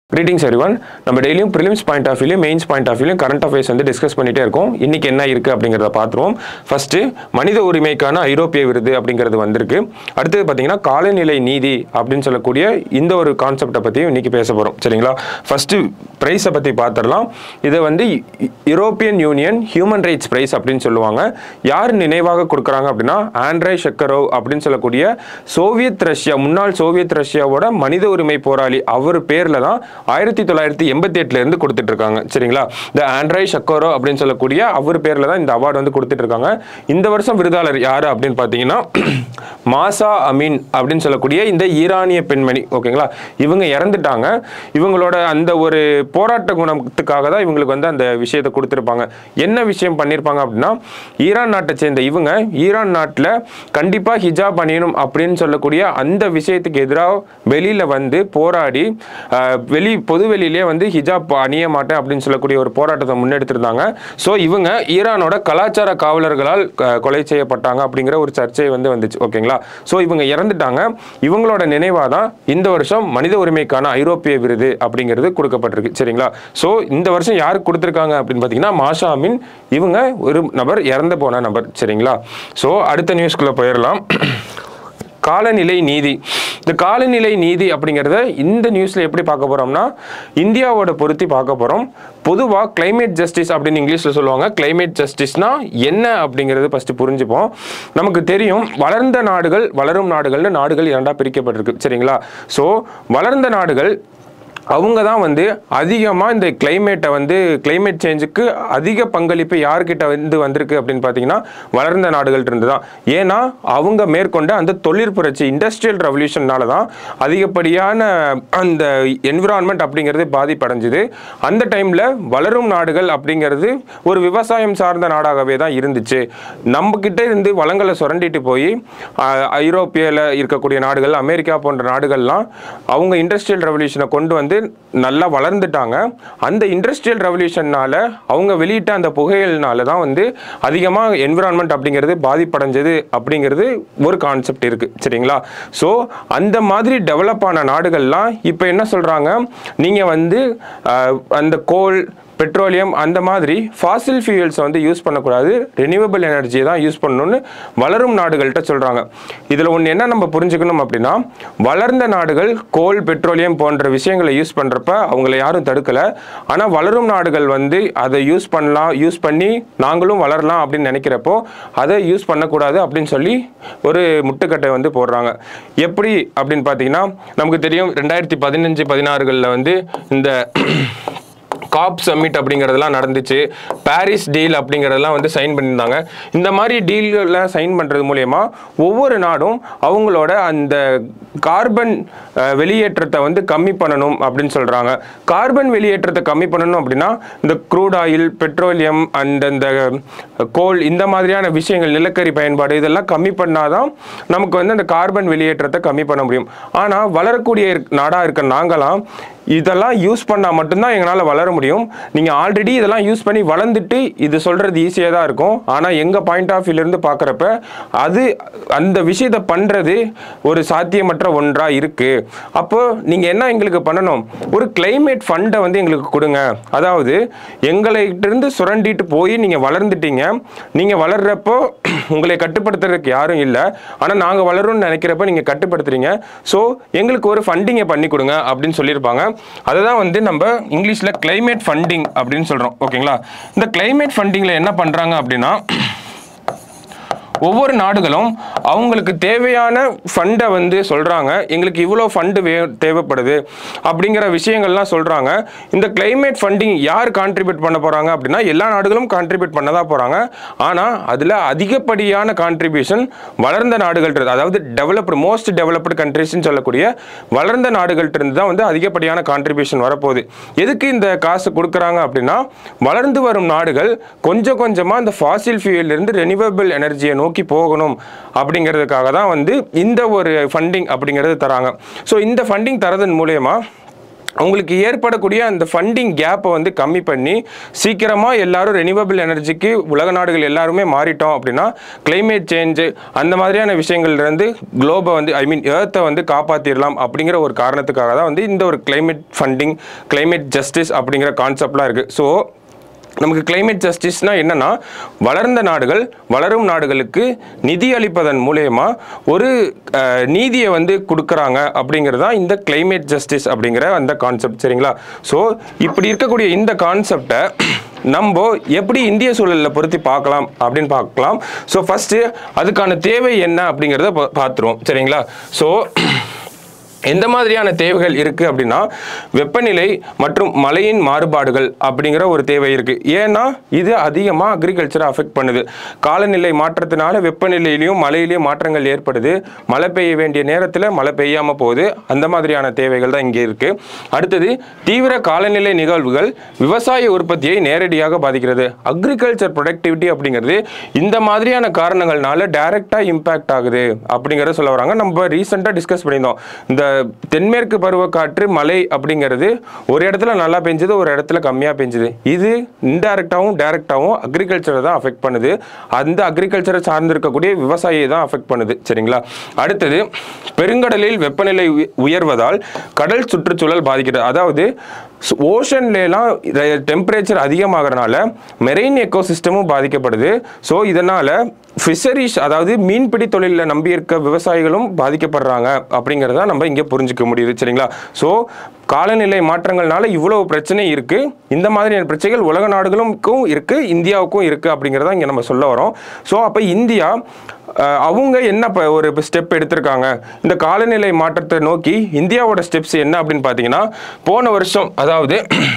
greetings everyone நம்ம டெய்லியும் prelims point of வியூலையும் மெயின்ஸ் பாயிண்ட் ஆஃப் வியூலையும் கரண்ட் அஃபேர்ஸ் வந்து டிஸ்கஸ் பண்ணிட்டே இருக்கோம் இன்னைக்கு என்ன இருக்கு அப்படிங்கிறத பார்த்துருவோம் ஃபர்ஸ்ட் மனித உரிமைக்கான ஐரோப்பிய விருது அப்படிங்கிறது வந்திருக்கு அடுத்தது பார்த்தீங்கன்னா காலநிலை நீதி அப்படின்னு சொல்லக்கூடிய இந்த ஒரு கான்செப்டை பற்றியும் இன்னைக்கு பேச போகிறோம் சரிங்களா ஃபர்ஸ்ட் ப்ரைஸை பற்றி பார்த்துடலாம் இதை வந்து European Union human rights prize அப்படின்னு சொல்லுவாங்க யார் நினைவாக கொடுக்குறாங்க அப்படின்னா ஆண்ட்ரை ஷெக்கரோவ் அப்படின்னு சொல்லக்கூடிய சோவியத் ரஷ்யா முன்னாள் சோவியத் ரஷ்யாவோட மனித உரிமை போராளி அவர் பேரில் தான் ஆயிரத்தி தொள்ளாயிரத்தி எண்பத்தி எட்டுல இருந்து கொடுத்துட்டு இருக்காங்க சரிங்களா இந்த ஆண்ட்ரை ஷக்கோரோ அப்படின்னு சொல்லக்கூடிய அவர் பேர்ல தான் இந்த அவார்டு வந்து கொடுத்துட்டு இருக்காங்க இந்த வருஷம் விருதாளர் யாரு அப்படின்னு பார்த்தீங்கன்னா மாசா அமீன் அப்படின்னு சொல்லக்கூடிய இந்த ஈரானிய பெண்மணி ஓகேங்களா இவங்க இறந்துட்டாங்க இவங்களோட அந்த ஒரு போராட்ட குணத்துக்காக தான் இவங்களுக்கு வந்து அந்த விஷயத்தை கொடுத்துருப்பாங்க என்ன விஷயம் பண்ணியிருப்பாங்க அப்படின்னா ஈரான் நாட்டை சேர்ந்த இவங்க ஈரான் நாட்டில் கண்டிப்பாக ஹிஜாப் அணியணும் அப்படின்னு சொல்லக்கூடிய அந்த விஷயத்துக்கு எதிராக வெளியில் வந்து போராடி ஆஹ், வெளி பொது வெளியிலே வந்து ஹிஜாப் அணிய மாட்டேன் அப்படின்னு சொல்லக்கூடிய ஒரு போராட்டத்தை முன்னெடுத்திருந்தாங்க ஸோ இவங்க ஈரானோட கலாச்சார காவலர்களால் க- கொலை செய்யப்பட்டாங்க அப்படிங்கிற ஒரு சர்ச்சை வந்து வந்துச்சு ஓகேங்களா ஸோ இவங்க இறந்துட்டாங்க இவங்களோட நினைவாக தான் இந்த வருஷம் மனித உரிமைக்கான ஐரோப்பிய விருது அப்படிங்கிறது கொடுக்கப்பட்டிருக்கு சரிங்களா ஸோ இந்த வருஷம் யாருக்கு கொடுத்துருக்காங்க அப்படின்னு பார்த்தீங்கன்னா மாஷா அமீன் இவங்க ஒரு நபர் இறந்து போன நபர் சரிங்களா ஸோ அடுத்த நியூஸ்குள்ளே போயிடலாம் காலநிலை நீதி இந்த காலநிலை நீதி அப்படிங்கிறத இந்த நியூஸில் எப்படி பார்க்க போகிறோம்னா இந்தியாவோட பொருத்தி பார்க்க போகிறோம் பொதுவாக climate ஜஸ்டிஸ் அப்படின்னு இங்கிலீஷில் சொல்லுவாங்க climate ஜஸ்டிஸ்னா என்ன அப்படிங்கிறது ஃபஸ்ட்டு புரிஞ்சுப்போம் நமக்கு தெரியும் வளர்ந்த நாடுகள் வளரும் நாடுகள்னு நாடுகள் இரண்டாக பிரிக்கப்பட்டிருக்கு சரிங்களா ஸோ வளர்ந்த நாடுகள் அவங்க தான் வந்து அதிகமாக இந்த கிளைமேட்டை வந்து கிளைமேட் சேஞ்சுக்கு அதிக பங்களிப்பு யார்கிட்ட வந்து வந்திருக்கு அப்படின்னு பார்த்தீங்கன்னா வளர்ந்த நாடுகள் இருந்து தான் ஏன்னா அவங்க மேற்கொண்ட அந்த தொழில் புரட்சி இண்டஸ்ட்ரியல் ரெவல்யூஷன்னால தான் அதிகப்படியான அந்த என்விரான்மெண்ட் அப்படிங்கிறது பாதிப்படைஞ்சுது அந்த டைமில் வளரும் நாடுகள் அப்படிங்கிறது ஒரு விவசாயம் சார்ந்த நாடாகவே தான் இருந்துச்சு நம்ம கிட்ட இருந்து வளங்களை சுரண்டிட்டு போய் ஐரோப்பியில் இருக்கக்கூடிய நாடுகள் அமெரிக்கா போன்ற நாடுகள்லாம் அவங்க இண்டஸ்ட்ரியல் ரெவல்யூஷனை கொண்டு வந்து நல்லா வளர்ந்துட்டாங்க அந்த இண்டஸ்ட்ரியல் ரெவல்யூஷன்னால அவங்க வெளியிட்ட அந்த புகையினால தான் வந்து அதிகமாக என்விரான்மெண்ட் அப்படிங்கிறது பாதிப்படைஞ்சது அப்படிங்கிறது ஒரு கான்செப்ட் இருக்கு சரிங்களா ஸோ அந்த மாதிரி டெவலப் ஆன நாடுகள்லாம் இப்போ என்ன சொல்றாங்க நீங்க வந்து அஹ், அந்த கோல் பெட்ரோலியம் அந்த மாதிரி ஃபாசில் ஃபியூயல்ஸை வந்து யூஸ் பண்ணக்கூடாது ரெனியூவபிள் எனர்ஜியை தான் யூஸ் பண்ணணும்னு வளரும் நாடுகள்கிட்ட சொல்கிறாங்க இதில் ஒன்று என்ன நம்ம புரிஞ்சுக்கணும் அப்படின்னா வளர்ந்த நாடுகள் கோல் பெட்ரோலியம் போன்ற விஷயங்களை யூஸ் பண்ணுறப்ப அவங்கள யாரும் தடுக்கலை ஆனால் வளரும் நாடுகள் வந்து அதை யூஸ் பண்ணலாம் யூஸ் பண்ணி நாங்களும் வளரலாம் அப்படின்னு நினைக்கிறப்போ அதை யூஸ் பண்ணக்கூடாது அப்படின்னு சொல்லி ஒரு முட்டுக்கட்டை வந்து போடுறாங்க எப்படி அப்படின்னு பார்த்தீங்கன்னா நமக்கு தெரியும் ரெண்டாயிரத்தி பதினஞ்சு பதினாறுகளில் வந்து இந்த காப் சம்மிட் அப்படிங்கிறதெல்லாம் நடந்துச்சு பாரிஸ் டீல் அப்படிங்கிறதெல்லாம் வந்து சைன் பண்ணியிருந்தாங்க இந்த மாதிரி டீல்களை சைன் பண்ணுறது மூலயமா ஒவ்வொரு நாடும் அவங்களோட அந்த கார்பன் அஹ், வெளியேற்றத்தை வந்து கம்மி பண்ணணும் அப்படின்னு சொல்கிறாங்க கார்பன் வெளியேற்றத்தை கம்மி பண்ணணும் அப்படின்னா இந்த க்ரூட் ஆயில் பெட்ரோலியம் அண்ட் அந்த கோல் இந்த மாதிரியான விஷயங்கள் நிலக்கரி பயன்பாடு இதெல்லாம் கம்மி பண்ணாதான் நமக்கு வந்து அந்த கார்பன் வெளியேற்றத்தை கம்மி பண்ண முடியும் ஆனால் வளரக்கூடிய நாடாக இருக்க நாங்களாம் இதெல்லாம் யூஸ் பண்ணால் மட்டும்தான் எங்களால் வளர முடியும் நீங்கள் ஆல்ரெடி இதெல்லாம் யூஸ் பண்ணி வளர்ந்துட்டு இது சொல்கிறது ஈஸியாக தான் இருக்கும் ஆனால் எங்கள் பாயிண்ட் ஆஃப் வியூலேருந்து பார்க்குறப்ப அது அந்த விஷயத்தை பண்ணுறது ஒரு சாத்தியமற்ற ஒன்றாக இருக்குது அப்போ நீங்கள் என்ன எங்களுக்கு பண்ணணும் ஒரு climate ஃபண்டை வந்து எங்களுக்கு கொடுங்க அதாவது எங்கள்கிட்டருந்து சுரண்டிட்டு போய் நீங்கள் வளர்ந்துட்டீங்க நீங்கள் வளர்றப்போ உங்களை கட்டுப்படுத்துறதுக்கு யாரும் இல்லை ஆனால் நாங்கள் வளரும்னு நினைக்கிறப்ப நீங்கள் கட்டுப்படுத்துறீங்க ஸோ எங்களுக்கு ஒரு ஃபண்டிங்கை பண்ணி கொடுங்க அப்படின்னு சொல்லியிருப்பாங்க அதை தான் வந்து நம்ம இங்கிலீஷில் climate ஃபண்டிங் அப்படின்னு சொல்கிறோம் ஓகேங்களா இந்த climate ஃபண்டிங்கில் என்ன பண்ணுறாங்க அப்படின்னா ஒவ்வொரு நாடுகளும் அவங்களுக்கு தேவையான ஃபண்டை வந்து சொல்கிறாங்க எங்களுக்கு இவ்வளோ ஃபண்டு வே தேவைப்படுது அப்படிங்கிற விஷயங்கள்லாம் சொல்கிறாங்க இந்த climate ஃபண்டிங் யார் கான்ட்ரிபியூட் பண்ண போகிறாங்க அப்படின்னா எல்லா நாடுகளும் கான்ட்ரிபியூட் பண்ண தான் போகிறாங்க ஆனால் அதில் அதிகப்படியான கான்ட்ரிபியூஷன் வளர்ந்த நாடுகள்ட்ட அதாவது டெவலப்டு மோஸ்ட் டெவலப்டு கண்ட்ரிஸ்ன்னு சொல்லக்கூடிய வளர்ந்த நாடுகள்ட்ட இருந்து தான் வந்து அதிகப்படியான கான்ட்ரிபியூஷன் வரப்போகுது எதுக்கு இந்த காசு கொடுக்குறாங்க அப்படின்னா வளர்ந்து வரும் நாடுகள் கொஞ்சம் கொஞ்சமாக இந்த ஃபாசில் இருந்து ரெனியூவபிள் எனர்ஜியை நோக்கி போகணும் அப்படிங்கிறதுக்காக தான் வந்து இந்த ஒரு ஃபண்டிங் அப்படிங்கிறது தராங்க ஸோ இந்த ஃபண்டிங் தரதன் மூலயமா உங்களுக்கு ஏற்படக்கூடிய அந்த ஃபண்டிங் கேப்பை வந்து கம்மி பண்ணி சீக்கிரமாக எல்லாரும் ரெனியூவபிள் எனர்ஜிக்கு உலக நாடுகள் எல்லாருமே மாறிட்டோம் அப்படின்னா climate சேஞ்சு அந்த மாதிரியான விஷயங்கள்லேருந்து குளோபை வந்து ஐ மீன் ஏர்த்தை வந்து காப்பாற்றிடலாம் அப்படிங்கிற ஒரு காரணத்துக்காக தான் வந்து இந்த ஒரு climate ஃபண்டிங் climate ஜஸ்டிஸ் அப்படிங்கிற கான்செப்ட்லாம் இருக்குது ஸோ நமக்கு climate ஜஸ்டிஸ்னா என்னன்னா வளர்ந்த நாடுகள் வளரும் நாடுகளுக்கு நிதி அளிப்பதன் மூலயமா ஒரு அஹ், நீதியை வந்து கொடுக்குறாங்க அப்படிங்கிறது தான் இந்த climate ஜஸ்டிஸ் அப்படிங்கிற அந்த கான்செப்ட் சரிங்களா ஸோ இப்படி இருக்கக்கூடிய இந்த கான்செப்டை நம்ம எப்படி இந்திய சூழலில் பொருத்தி பார்க்கலாம் அப்படின்னு பார்க்கலாம் ஸோ ஃபஸ்ட்டு அதுக்கான தேவை என்ன அப்படிங்கிறத பா- பார்த்துருவோம் சரிங்களா ஸோ எந்த மாதிரியான தேவைகள் இருக்குது அப்படின்னா வெப்பநிலை மற்றும் மழையின் மாறுபாடுகள் அப்படிங்கிற ஒரு தேவை இருக்குது ஏன்னா இது அதிகமாக அக்ரிகல்ச்சரை அஃபெக்ட் பண்ணுது காலநிலை மாற்றத்தினால வெப்பநிலையிலையும் மழையிலையும் மாற்றங்கள் ஏற்படுது மழை பெய்ய வேண்டிய நேரத்தில் மழை பெய்யாமல் போகுது அந்த மாதிரியான தேவைகள் தான் இங்கே இருக்குது அடுத்தது தீவிர காலநிலை நிகழ்வுகள் விவசாய உற்பத்தியை நேரடியாக பாதிக்கிறது அக்ரிகல்ச்சர் ப்ரொடக்டிவிட்டி அப்படிங்கிறது இந்த மாதிரியான காரணங்கள்னால டைரெக்டாக இம்பேக்ட் ஆகுது அப்படிங்கிறத சொல்ல வராங்க நம்ம ரீசெண்டாக டிஸ்கஸ் பண்ணியிருந்தோம் இந்த தென்மேற்கு பருவக்காற்று மழை அப்படிங்கிறது ஒரு இடத்துல நல்லா பெஞ்சுது ஒரு இடத்துல கம்மியாக பெஞ்சுது இது இன்டைரக்டாகவும் டைரக்டாகவும் அக்ரிகல்ச்சரை தான் அஃபெக்ட் பண்ணுது அந்த அக்ரிகல்ச்சரை சார்ந்து இருக்கக்கூடிய விவசாயியை தான் அஃபெக்ட் பண்ணுது சரிங்களா அடுத்தது பெருங்கடலில் வெப்பநிலை உய- உயர்வதால் கடல் சுற்றுச்சூழல் பாதிக்கிறது அதாவது ஓஷன்லாம் டெம்பரேச்சர் அதிகமாகறனால மெரெயின் எக்கோசிஸ்டமும் பாதிக்கப்படுது ஸோ இதனால் ஃபிஷரிஸ் அதாவது மீன்பிடி தொழிலில் நம்பி இருக்க விவசாயிகளும் பாதிக்கப்படுறாங்க அப்படிங்கிறத நம்ம இங்கே புரிஞ்சுக்க முடியுது சரிங்களா ஸோ காலநிலை மாற்றங்கள்னால இவ்வளவு பிரச்சனை இருக்குது இந்த மாதிரியான பிரச்சனைகள் உலக நாடுகளுக்கும் இருக்குது இந்தியாவுக்கும் இருக்குது அப்படிங்கிறத இங்கே நம்ம சொல்ல வரோம் ஸோ அப்போ இந்தியா அஹ், அவங்க என்ன இப்போ ஒரு ஸ்டெப் எடுத்திருக்காங்க இந்த காலநிலை மாற்றத்தை நோக்கி இந்தியாவோட ஸ்டெப்ஸ் என்ன அப்படின்னு பார்த்தீங்கன்னா போன வருஷம் அதாவது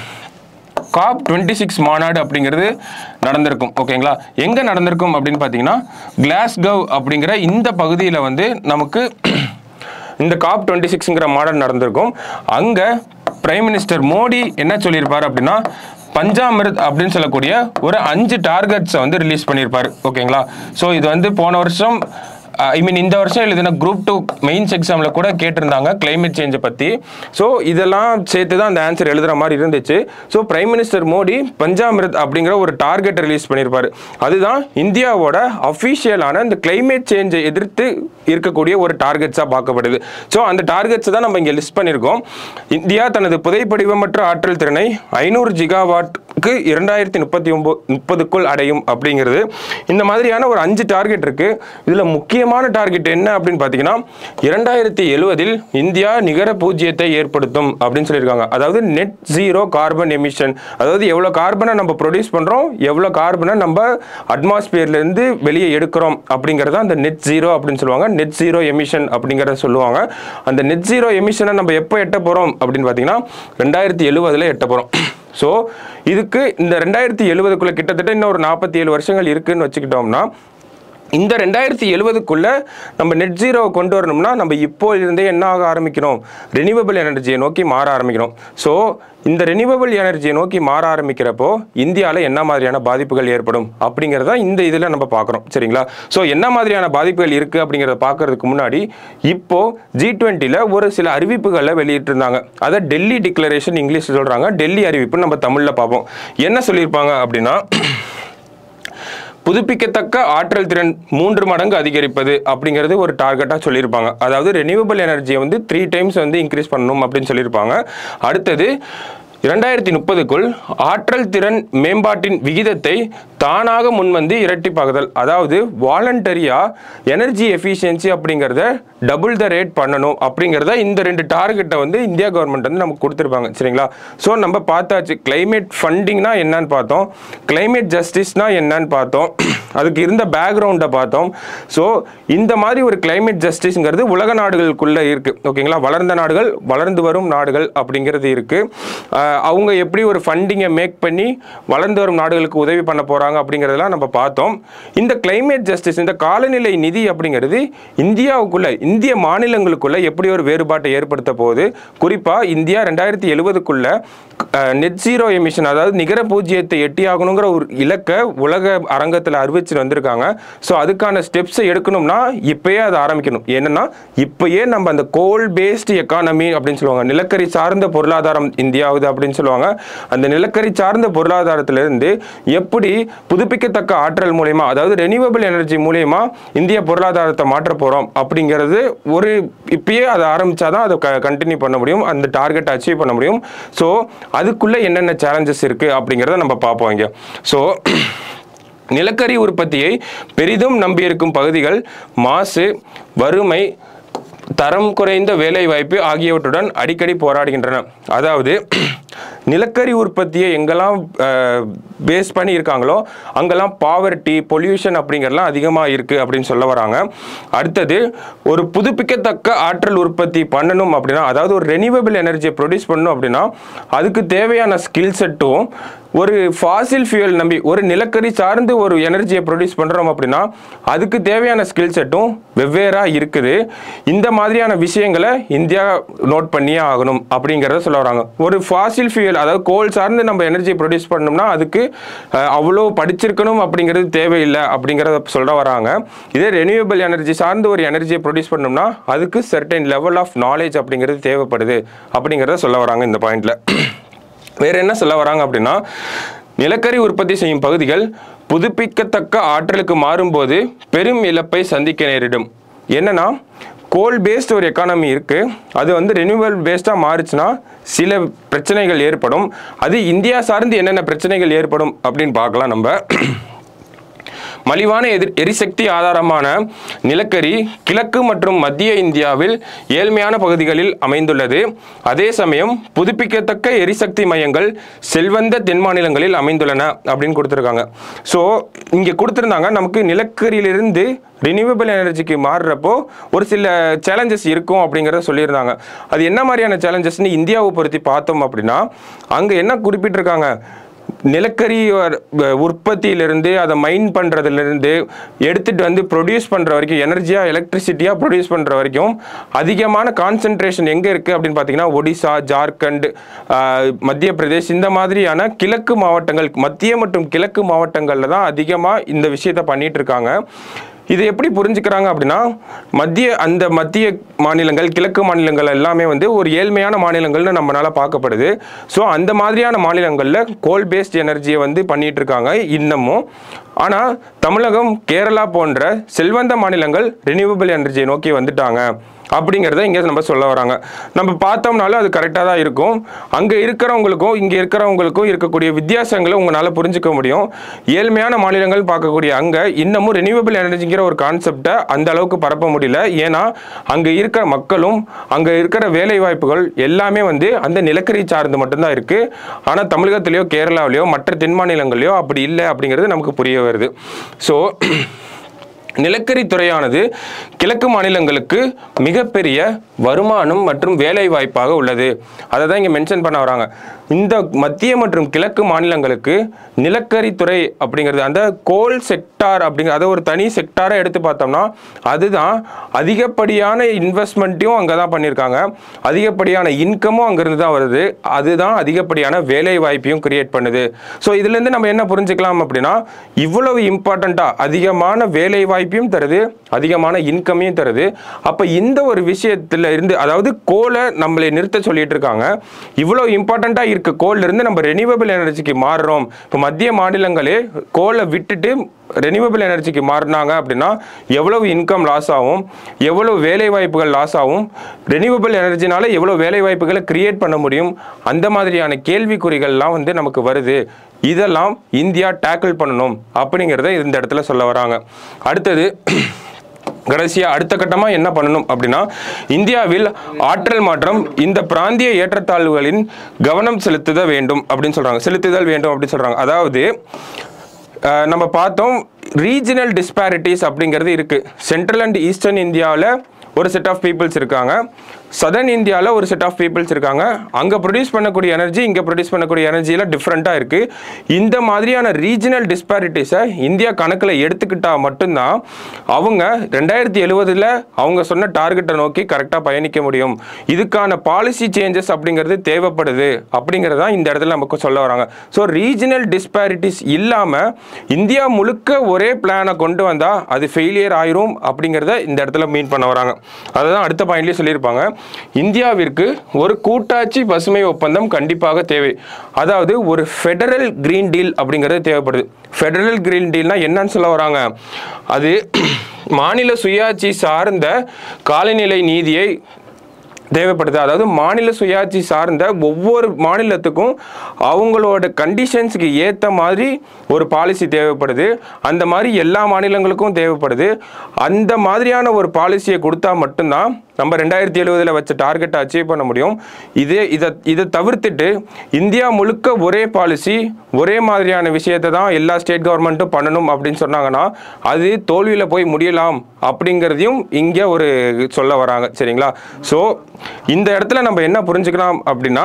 காப் டுவெண்ட்டி சிக்ஸ் மாநாடு அப்படிங்கிறது நடந்திருக்கும் ஓகேங்களா எங்கே நடந்திருக்கும் அப்படின்னு பார்த்தீங்கன்னா கிளாஸ்கவ் அப்படிங்கிற இந்த பகுதியில் வந்து நமக்கு இந்த காப் டுவெண்ட்டி சிக்ஸுங்கிற மாடல் நடந்திருக்கும் அங்கே பிரைம் மினிஸ்டர் மோடி என்ன சொல்லியிருப்பார் அப்படின்னா பஞ்சாமிர்த் அப்படின்னு சொல்லக்கூடிய ஒரு அஞ்சு டார்கெட்ஸை வந்து ரிலீஸ் பண்ணியிருப்பார் ஓகேங்களா ஸோ இது வந்து போன வருஷம் ஐ மீன் இந்த வருஷம் எழுதின குரூப் டூ மெயின்ஸ் எக்ஸாமில் கூட கேட்டிருந்தாங்க climate சேஞ்சை பற்றி ஸோ இதெல்லாம் சேர்த்து தான் அந்த ஆன்சர் எழுதுகிற மாதிரி இருந்துச்சு so prime minister Modi Panchamrit அப்படிங்கிற ஒரு டார்கெட் ரிலீஸ் பண்ணியிருப்பார் அதுதான் இந்தியாவோட அஃபிஷியலான இந்த climate சேஞ்சை எதிர்த்து இருக்கக்கூடிய ஒரு டார்கெட்ஸாக பார்க்கப்படுது ஸோ அந்த டார்கெட்ஸை தான் நம்ம இங்கே லிஸ்ட் பண்ணியிருக்கோம் இந்தியா தனது புதைப்படிவமற்ற ஆற்றல் திறனை ஐநூறு ஜிகாவாட்க்கு இரண்டாயிரத்தி முப்பத்தி ஒம்பது முப்பதுக்குள் அடையும் அப்படிங்கிறது இந்த மாதிரியான ஒரு அஞ்சு டார்கெட் இருக்கு இதில் முக்கியமான டார்கெட் என்ன அப்படின்னு பார்த்தீங்கன்னா இரண்டாயிரத்தி எழுவதில் இந்தியா நிகர பூஜ்ஜியத்தை ஏற்படுத்தும் அப்படின்னு சொல்லியிருக்காங்க அதாவது நெட் ஜீரோ கார்பன் எமிஷன் அதாவது எவ்வளோ கார்பனை நம்ம ப்ரொடியூஸ் பண்ணுறோம் எவ்வளோ கார்பனை நம்ம அட்மாஸ்பியர்லேருந்து வெளியே எடுக்கிறோம் அப்படிங்கிறத அந்த நெட் ஜீரோ அப்படின்னு சொல்லுவாங்க நெட் ஜீரோ எமிஷன் அப்படிங்கிறத சொல்லுவாங்க அந்த நெட் ஜீரோ எமிஷனை நம்ம எப்போ எட்ட போகிறோம் அப்படின்னு பார்த்தீங்கன்னா ரெண்டாயிரத்தி எழுவதில் எட்ட போகிறோம் ஸோ இதுக்கு இந்த ரெண்டாயிரத்தி எழுவதுக்குள்ள கிட்டத்தட்ட இன்னும் ஒரு நாற்பத்தி ஏழு வருஷங்கள் இருக்குன்னு வச்சுக்கிட்டோம்னா இந்த ரெண்டாயிரத்தி எழுவதுக்குள்ள நம்ம நெட் ஜீரோவை கொண்டு வரணும்னா நம்ம இப்போ இருந்தே என்ன ஆக ஆரம்பிக்கணும் ரெனியூவபிள் எனர்ஜியை நோக்கி மாற ஆரம்பிக்கணும் ஸோ இந்த ரெனியூவபிள் எனர்ஜியை நோக்கி மாற ஆரம்பிக்கிறப்போ இந்தியாவில் என்ன மாதிரியான பாதிப்புகள் ஏற்படும் அப்படிங்கிறத இந்த இதில் நம்ம பார்க்குறோம் சரிங்களா ஸோ என்ன மாதிரியான பாதிப்புகள் இருக்குது அப்படிங்கிறத பார்க்கறதுக்கு முன்னாடி இப்போ ஜி டுவெண்ட்டியில் ஒரு சில அறிவிப்புகளை வெளியிட்டிருந்தாங்க அதை டெல்லி டிக்ளரேஷன் இங்கிலீஷ் சொல்கிறாங்க டெல்லி அறிவிப்பு நம்ம தமிழில் பார்ப்போம் என்ன சொல்லியிருப்பாங்க அப்படின்னா புதுப்பிக்கத்தக்க ஆற்றல் திறன் மூன்று மடங்கு அதிகரிப்பது அப்படிங்கிறது ஒரு டார்கெட்டாக சொல்லியிருப்பாங்க அதாவது ரெனியூவபிள் எனர்ஜியை வந்து த்ரீ டைம்ஸ் வந்து இன்க்ரீஸ் பண்ணணும் அப்படின்னு சொல்லியிருப்பாங்க அடுத்தது இரண்டாயிரத்தி முப்பதுக்குள் ஆற்றல் திறன் மேம்பாட்டின் விகிதத்தை தானாக முன்வந்து இரட்டிப்பாகுதல் அதாவது வாலண்டரியா எனர்ஜி எஃபிஷியன்சி அப்படிங்கிறத டபுள் த ரேட் பண்ணணும் அப்படிங்கிறத இந்த ரெண்டு டார்கெட்டை வந்து இந்தியா கவர்மெண்ட் வந்து நமக்கு கொடுத்துருப்பாங்க சரிங்களா ஸோ நம்ம பார்த்தாச்சு climate ஃபண்டிங்னா என்னன்னு பார்த்தோம் climate ஜஸ்டிஸ்னா என்னன்னு பார்த்தோம் அதுக்கு இருந்த பேக்ரவுண்டை பார்த்தோம் ஸோ இந்த மாதிரி ஒரு climate ஜஸ்டிஸ்ங்கிறது உலக நாடுகளுக்குள்ளே இருக்குது ஓகேங்களா வளர்ந்த நாடுகள் வளர்ந்து வரும் நாடுகள் அப்படிங்கிறது இருக்குது அஹ், அவங்க எப்படி ஒரு ஃபண்டிங்கை மேக் பண்ணி வளர்ந்து வரும் நாடுகளுக்கு உதவி பண்ண போகிறாங்க அப்படிங்கிறதெல்லாம் நம்ம பார்த்தோம் இந்த climate ஜஸ்டிஸ் இந்த காலநிலை நிதி அப்படிங்கிறது இந்தியாவுக்குள்ள இந்திய மாநிலங்களுக்குள்ள எப்படி ஒரு வேறுபாட்டை ஏற்படுத்த போகுது குறிப்பாக இந்தியா ரெண்டாயிரத்தி எழுபதுக்குள்ள நெட் ஜீரோ எமிஷன் அதாவது நிகர பூஜ்ஜியத்தை எட்டியாகணுங்கிற ஒரு இலக்கை உலக அரங்கத்தில் அறிவிச்சு வந்திருக்காங்க ஸோ அதுக்கான ஸ்டெப்ஸை எடுக்கணும்னா இப்பயே அதை ஆரம்பிக்கணும் என்னன்னா இப்பயே நம்ம அந்த கோல் பேஸ்டு எக்கானமி அப்படின்னு சொல்லுவாங்க நிலக்கரி சார்ந்த பொருளாதாரம் இந்தியாவுது அப்படின்னு சொல்லுவாங்க அந்த நிலக்கரி சார்ந்த பொருளாதாரத்திலிருந்து எப்படி புதுப்பிக்கத்தக்க ஆற்றல் மூலயமா அதாவது ரெனியூவபிள் எனர்ஜி மூலயமா இந்திய பொருளாதாரத்தை மாற்ற போகிறோம் அப்படிங்கிறது ஒரு இப்பயே அதை ஆரம்பிச்சாதான் அதை கண்டினியூ பண்ண முடியும் அந்த டார்கெட் அச்சீவ் பண்ண முடியும் ஸோ அதுக்குள்ளே என்னென்ன சேலஞ்சஸ் இருக்குது அப்படிங்கிறத நம்ம பார்ப்போம் இங்கே ஸோ நிலக்கரி உற்பத்தியை பெரிதும் நம்பியிருக்கும் பகுதிகள் மாசு வறுமை தரம் குறைந்த வேலைவாய்ப்பு ஆகியவற்றுடன் அடிக்கடி போராடுகின்றன அதாவது நிலக்கரி உற்பத்தியை எங்கெல்லாம் பேஸ் பண்ணி இருக்காங்களோ அங்கெல்லாம் பாவர்ட்டி பொல்யூஷன் அப்படிங்கிறலாம் அதிகமாக இருக்குது அப்படின்னு சொல்ல வராங்க அடுத்தது ஒரு புதுப்பிக்கத்தக்க ஆற்றல் உற்பத்தி பண்ணணும் அப்படின்னா அதாவது ஒரு ரெனியூவபிள் எனர்ஜியை ப்ரொடியூஸ் பண்ணணும் அப்படின்னா அதுக்கு தேவையான ஸ்கில் செட்டும் ஒரு ஃபாசில் ஃபியூயல் நம்பி ஒரு நிலக்கரி சார்ந்து ஒரு எனர்ஜியை ப்ரொடியூஸ் பண்ணுறோம் அப்படின்னா அதுக்கு தேவையான ஸ்கில் செட்டும் வெவ்வேறாக இருக்குது இந்த மாதிரியான விஷயங்களை இந்தியா நோட் பண்ணியே ஆகணும் அப்படிங்கிறத சொல்ல வராங்க ஒரு ஃபாசில் ஃபியூயல் அதாவது கோல் சார்ந்து நம்ம எனர்ஜி ப்ரொடியூஸ் பண்ணோம்னா அதுக்கு அஹ், அவ்வளோ படிச்சிருக்கணும் அப்படிங்கிறது தேவையில்லை அப்படிங்கிறத சொல்ல வராங்க இதே ரெனியூவபிள் எனர்ஜி சார்ந்து ஒரு எனர்ஜியை ப்ரொடியூஸ் பண்ணோம்னா அதுக்கு சர்டைன் லெவல் ஆஃப் நாலேஜ் அப்படிங்கிறது தேவைப்படுது அப்படிங்கிறத சொல்ல வராங்க இந்த பாயிண்ட்ல வேற என்ன சொல்ல வராங்க அப்படின்னா நிலக்கரி உற்பத்தி செய்யும் பகுதிகள் புதுப்பிக்கத்தக்க ஆற்றலுக்கு மாறும்போது பெரும் இழப்பை சந்திக்க நேரிடும் என்னன்னா கோல் பேஸ்ட் ஒரு எக்கானமி இருக்கு அது வந்து ரெனியூவல் பேஸ்டாக மாறுச்சுன்னா சில பிரச்சனைகள் ஏற்படும் அது இந்தியா சார்ந்து என்னென்ன பிரச்சனைகள் ஏற்படும் அப்படின்னு பார்க்கலாம் நம்ம மலிவான எதிர் எரிசக்தி ஆதாரமான நிலக்கரி கிழக்கு மற்றும் மத்திய இந்தியாவில் ஏழ்மையான பகுதிகளில் அமைந்துள்ளது அதே சமயம் புதுப்பிக்கத்தக்க எரிசக்தி மையங்கள் செல்வந்த தென் மாநிலங்களில் அமைந்துள்ளன அப்படின்னு கொடுத்துருக்காங்க ஸோ இங்கே கொடுத்துருந்தாங்க நமக்கு நிலக்கரியிலிருந்து ரினியூவபிள் எனர்ஜிக்கு மாறுறப்போ ஒரு சில சேலஞ்சஸ் இருக்கும் அப்படிங்கிறத சொல்லியிருந்தாங்க அது என்ன மாதிரியான சேலஞ்சஸ்னு இந்தியாவை பொறுத்தி பார்த்தோம் அப்படின்னா அங்கே என்ன குறிப்பிட்டிருக்காங்க நிலக்கரி அஹ், உற்பத்தியிலிருந்து அதை மைன் பண்ணுறதுலேருந்து எடுத்துகிட்டு வந்து ப்ரொடியூஸ் பண்ணுற வரைக்கும் எனர்ஜியாக எலக்ட்ரிசிட்டியாக ப்ரொடியூஸ் பண்ணுற வரைக்கும் அதிகமான கான்சென்ட்ரேஷன் எங்கே இருக்குது அப்படின்னு பார்த்தீங்கன்னா ஒடிசா ஜார்க்கண்ட் அஹ், மத்திய பிரதேஷ் இந்த மாதிரியான கிழக்கு மாவட்டங்கள் மத்திய மற்றும் கிழக்கு மாவட்டங்களில் தான் அதிகமாக இந்த விஷயத்தை பண்ணிட்டு இருக்காங்க இது எப்படி புரிஞ்சுக்கிறாங்க அப்படின்னா மத்திய அந்த மத்திய மாநிலங்கள் கிழக்கு மாநிலங்கள் எல்லாமே வந்து ஒரு ஏழ்மையான மாநிலங்கள்னு நம்மளால பார்க்கப்படுது ஸோ அந்த மாதிரியான மாநிலங்களில் கோல் பேஸ்ட் எனர்ஜியை வந்து பண்ணிட்டு இருக்காங்க இன்னமும் ஆனால் தமிழகம் கேரளா போன்ற செல்வந்த மாநிலங்கள் ரினியூவபிள் எனர்ஜியை நோக்கி வந்துட்டாங்க அப்படிங்கிறத இங்கே நம்ம சொல்ல வராங்க நம்ம பார்த்தோம்னாலும் அது கரெக்டாக தான் இருக்கும் அங்கே இருக்கிறவங்களுக்கும் இங்கே இருக்கிறவங்களுக்கும் இருக்கக்கூடிய வித்தியாசங்களை உங்களால் புரிஞ்சுக்க முடியும் ஏழ்மையான மாநிலங்கள் பார்க்கக்கூடிய அங்கே இன்னமும் ரெனியூவபிள் எனர்ஜிங்கிற ஒரு கான்செப்டை அந்த அளவுக்கு பரப்ப முடியல ஏன்னா அங்கே இருக்கிற மக்களும் அங்கே இருக்கிற வேலை வாய்ப்புகள் எல்லாமே வந்து அந்த நிலக்கரி சார்ந்து மட்டும்தான் இருக்குது ஆனால் தமிழகத்திலேயோ கேரளாவிலேயோ மற்ற தென் மாநிலங்களையோ அப்படி இல்லை அப்படிங்கிறது நமக்கு புரிய வருது ஸோ நிலக்கரி துறையானது கிழக்கு மாநிலங்களுக்கு மிகப்பெரிய வருமானம் மற்றும் வேலை வாய்ப்பாக உள்ளது அதை தான் இங்கே மென்ஷன் பண்ண வராங்க இந்த மத்திய மற்றும் கிழக்கு மாநிலங்களுக்கு நிலக்கரி துறை அப்படிங்கிறது அந்த கோல் செக்டார் அப்படிங்கிற அதை ஒரு தனி செக்டாரை எடுத்து பார்த்தோம்னா அதுதான் அதிகப்படியான இன்வெஸ்ட்மெண்ட்டையும் அங்கே தான் பண்ணியிருக்காங்க அதிகப்படியான இன்கமும் அங்கேருந்து தான் வருது அதுதான் அதிகப்படியான வேலை வாய்ப்பையும் கிரியேட் பண்ணுது ஸோ இதுலேருந்து நம்ம என்ன புரிஞ்சுக்கலாம் அப்படின்னா இவ்வளவு இம்பார்ட்டண்ட்டாக அதிகமான வேலை வாய்ப்பையும் தருது அதிகமான இன்கமையும் தருது அப்போ இந்த ஒரு விஷயத்துல இருந்து அதாவது கோலை நம்மளை நிறுத்த சொல்லிட்டு இருக்காங்க இவ்வளோ இம்பார்ட்டண்ட்டாக இருக்க கோல்ல இருந்து நம்ம ரெனியூவபிள் எனர்ஜிக்கு மாறுறோம் இப்போ மத்திய மாநிலங்களே கோலை விட்டுட்டு ரெனியூவபிள் எனர்ஜிக்கு மாறினாங்க அப்படின்னா எவ்வளவு இன்கம் லாஸ் ஆகும் எவ்வளவு வேலை வாய்ப்புகள் லாஸ் ஆகும் ரெனியூவபிள் எனர்ஜினால எவ்வளவு வேலை வாய்ப்புகளை கிரியேட் பண்ண முடியும் அந்த மாதிரியான கேள்விக்குறிகள்லாம் வந்து நமக்கு வருது இதெல்லாம் இந்தியா டேக்கிள் பண்ணணும் அப்படிங்கிறத இந்த இடத்துல சொல்ல வராங்க அடுத்தது கடைசியா அடுத்த கட்டமா என்ன பண்ணணும் அப்படின்னா இந்தியாவில் ஆற்றல் மாற்றம் இந்த பிராந்திய ஏற்றத்தாழ்வுகளின் கவனம் செலுத்துத வேண்டும் அப்படின்னு சொல்றாங்க செலுத்துதல் வேண்டும் அப்படின்னு சொல்றாங்க அதாவது அஹ், நம்ம பார்த்தோம் ரீஜனல் டிஸ்பாரிட்டிஸ் அப்படிங்கிறது இருக்கு சென்ட்ரல் அண்ட் ஈஸ்டர்ன் இந்தியாவில் ஒரு செட் ஆஃப் பீப்புள்ஸ் இருக்காங்க சதர்ன் இந்தியாவில் ஒரு செட் ஆஃப் பீப்புள்ஸ் இருக்காங்க அங்கே ப்ரொடியூஸ் பண்ணக்கூடிய எனர்ஜி இங்கே ப்ரொடியூஸ் பண்ணக்கூடிய எனர்ஜியில் டிஃப்ரெண்ட்டாக இருக்குது இந்த மாதிரியான ரீஜனல் டிஸ்பாரிட்டிஸை இந்தியா கணக்கில் எடுத்துக்கிட்டால் மட்டும்தான் அவங்க ரெண்டாயிரத்தி எழுவதில் அவங்க சொன்ன டார்கெட்டை நோக்கி கரெக்டாக பயணிக்க முடியும் இதுக்கான பாலிசி சேஞ்சஸ் அப்படிங்கிறது தேவைப்படுது அப்படிங்கிறது தான் இந்த இடத்துல நமக்கு சொல்ல வராங்க ஸோ ரீஜனல் டிஸ்பாரிட்டிஸ் இல்லாமல் இந்தியா முழுக்க ஒரே பிளானை கொண்டு வந்தால் அது ஃபெயிலியர் ஆயிரும் அப்படிங்கிறத இந்த இடத்துல மீன் பண்ண வராங்க அதுதான் அடுத்த பாயிண்ட்லேயே சொல்லியிருப்பாங்க இந்தியாவிற்கு ஒரு கூட்டாட்சி பசுமை ஒப்பந்தம் கண்டிப்பாக தேவை அதாவது ஒரு ஃபெடரல் கிரீன் டீல் அப்படிங்கிறது தேவைப்படுது ஃபெடரல் கிரீன் டீல்னா என்னன்னு சொல்ல வராங்க அது மாநில சுயாட்சி சார்ந்த காலநிலை நீதியை தேவைப்படுது அதாவது மாநில சுயாட்சி சார்ந்த ஒவ்வொரு மாநிலத்துக்கும் அவங்களோட கண்டிஷன்ஸுக்கு ஏற்ற மாதிரி ஒரு பாலிசி தேவைப்படுது அந்த மாதிரி எல்லா மாநிலங்களுக்கும் தேவைப்படுது அந்த மாதிரியான ஒரு பாலிசியை கொடுத்தா மட்டும்தான் நம்ம ரெண்டாயிரத்தி எழுபதில் வச்ச டார்கெட்டை அச்சீவ் பண்ண முடியும் இதே இதை இதை தவிர்த்துட்டு இந்தியா முழுக்க ஒரே பாலிசி ஒரே மாதிரியான விஷயத்தை தான் எல்லா ஸ்டேட் கவர்மெண்ட்டும் பண்ணணும் அப்படின்னு சொன்னாங்கன்னா அது தோல்வியில் போய் முடியலாம் அப்படிங்கிறதையும் இங்கே ஒரு சொல்ல வராங்க சரிங்களா ஸோ இந்த இடத்துல நம்ம என்ன புரிஞ்சுக்கலாம் அப்படின்னா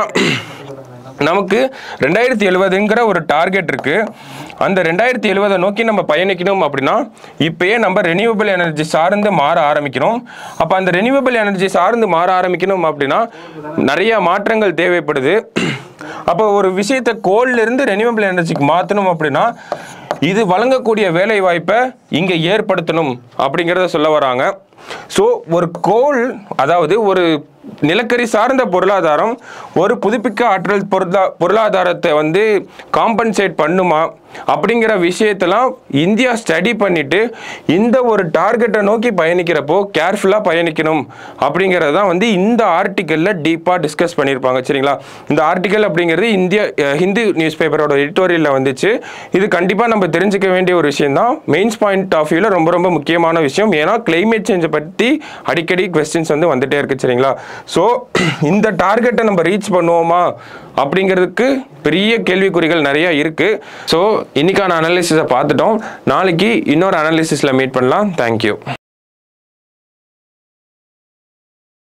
நமக்கு ரெண்டாயிரத்தி எழுபதுங்கிற ஒரு டார்கெட் இருக்கு அந்த ரெண்டாயிரத்தி எழுபதை நோக்கி நம்ம பயணிக்கணும் அப்படின்னா இப்பயே நம்ம ரெனியூவபிள் எனர்ஜி சார்ந்து மாற ஆரம்பிக்கணும் அப்போ அந்த ரெனியூவபிள் எனர்ஜி சார்ந்து மாற ஆரம்பிக்கணும் அப்படின்னா நிறைய மாற்றங்கள் தேவைப்படுது அப்போ ஒரு விஷயத்தை கோல்ல இருந்து ரெனியூவபிள் எனர்ஜிக்கு மாற்றணும் அப்படின்னா இது வழங்கக்கூடிய வேலை வாய்ப்பை இங்கே ஏற்படுத்தணும் அப்படிங்கிறத சொல்ல வராங்க ஸோ ஒரு கோல் அதாவது ஒரு நிலக்கரி சார்ந்த பொருளாதாரம் ஒரு புதுப்பிக்க ஆற்றல் பொருளா பொருளாதாரத்தை வந்து காம்பன்சேட் பண்ணுமா அப்படிங்கிற விஷயத்தெல்லாம் இந்தியா ஸ்டடி பண்ணிட்டு இந்த ஒரு டார்கெட்டை நோக்கி பயணிக்கிறப்போ கேர்ஃபுல்லாக பயணிக்கணும் அப்படிங்கிறது தான் வந்து இந்த ஆர்டிக்கலில் டீப்பாக டிஸ்கஸ் பண்ணியிருப்பாங்க சரிங்களா இந்த ஆர்டிக்கல் அப்படிங்கிறது இந்திய அஹ், ஹிந்து நியூஸ் பேப்பரோட எடிட்டோரியலில் வந்துச்சு இது கண்டிப்பாக நம்ம தெரிஞ்சுக்க வேண்டிய ஒரு விஷயம் தான் மெயின்ஸ் பாயிண்ட் ஆஃப் வியூவில் ரொம்ப ரொம்ப முக்கியமான விஷயம் ஏன்னா கிளைமேட் சேஞ்சை பற்றி அடிக்கடி கொஸ்டின்ஸ் வந்து வந்துட்டே இருக்கு சரிங்களா ஸோ இந்த டார்கெட்டை நம்ம ரீச் பண்ணுவோமா அப்படிங்கிறதுக்கு பெரிய கேள்விக்குறிகள் நிறைய இருக்கு ஸோ இன்னைக்கான அனாலிசிஸை பார்த்துட்டோம் நாளைக்கு இன்னொரு அனாலிசிஸில் மீட் பண்ணலாம் தேங்க்யூ